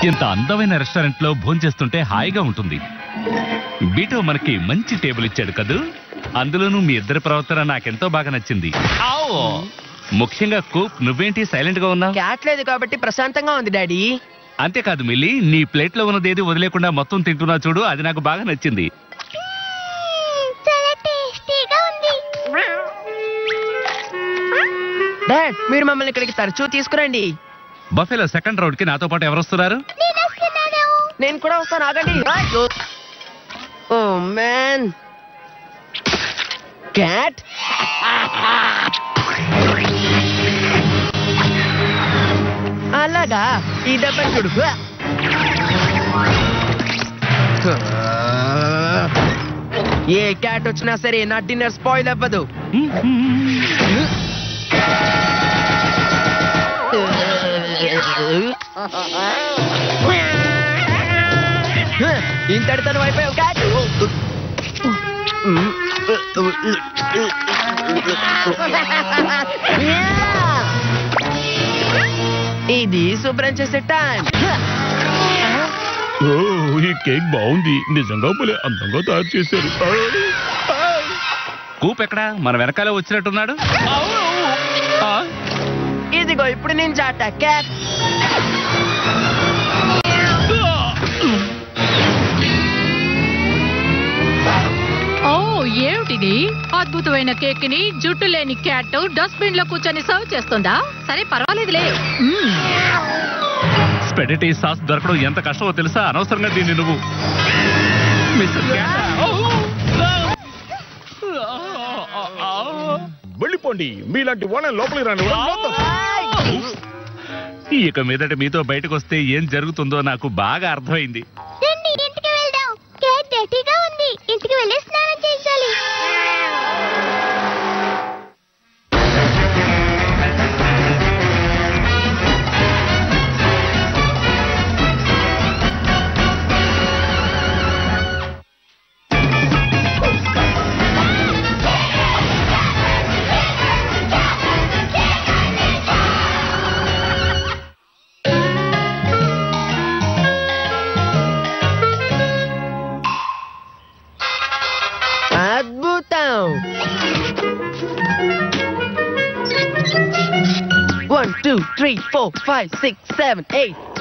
ఇంత అందమైన రెస్టారెంట్ లో భోంచేస్తుంటే హాయిగా ఉంటుంది బీటో మనకి మంచి టేబుల్ ఇచ్చాడు కదూ అందులోనూ మీ ఇద్దరి ప్రవర్తన నాకెంతో బాగా నచ్చింది ఆవ్! ముఖ్యంగా కూప్ నువ్వేంటి సైలెంట్ గా ఉన్నావు క్యాట్ లేదు కాబట్టి ప్రశాంతంగా ఉంది డాడీ అంతేకాదు మిల్లి నీ ప్లేట్ లో ఉన్నదేది వదిలేకుండా మొత్తం తింటున్నా చూడు అది నాకు బాగా నచ్చింది చాలా టేస్టీగా ఉంది డాడ్ మీరు మమ్మల్ని ఇక్కడికి తరచూ తీసుకురండి బఫేలో సెకండ్ రౌండ్ కి నాతో పాటు ఎవరు వస్తున్నారు నేను వస్తున్నాను నేను కూడా వస్తాను ఆగండి ఓ మ్యాన్ క్యాట్ అలాగా ఈ దెబ్బ చూడు ఏ క్యాట్ వచ్చినా సరే నా డిన్నర్ స్పాయిల్ అవ్వదు ఇంతటితను అయిపోయావు క్యాట్ ఇది శుభ్రం చేసే టైం ఓ ఈ కేక్ బాగుంది నిజంగా భలే అందంగా తయారు చేశారు కూప్ ఎక్కడా మన వెనకాలే వచ్చినట్టున్నాడు ఆ? ఇదిగో ఇప్పుడు నేను చాట క్యాట్ ఓ ఏమిటిది అద్భుతమైన కేక్ ని జుట్టు లేని క్యాట్ డస్ట్బిన్ లో కూర్చొని సర్వ్ చేస్తుందా సరే పర్వాలేదులే మ్మ్. స్పెడటీ సాస్ దొరకడం ఎంత కష్టమో తెలుసా అనవసరంగా దీన్ని నువ్వు మిస్టర్ క్యాట్. ఓ! వెళ్ళిపోండి మీలాంటి వాళ్ళని లోపలికి రాని ఇక మీదట మీతో బయటకు వస్తే ఏం జరుగుతుందో నాకు బాగా అర్థమైంది రండి ఇంటికి వెళ్దాం కేక్ గట్టిగా ఉంది ఇంటికి వెళ్ళి స్నానం చేయించాలి అద్భుతం one two three four five six seven eight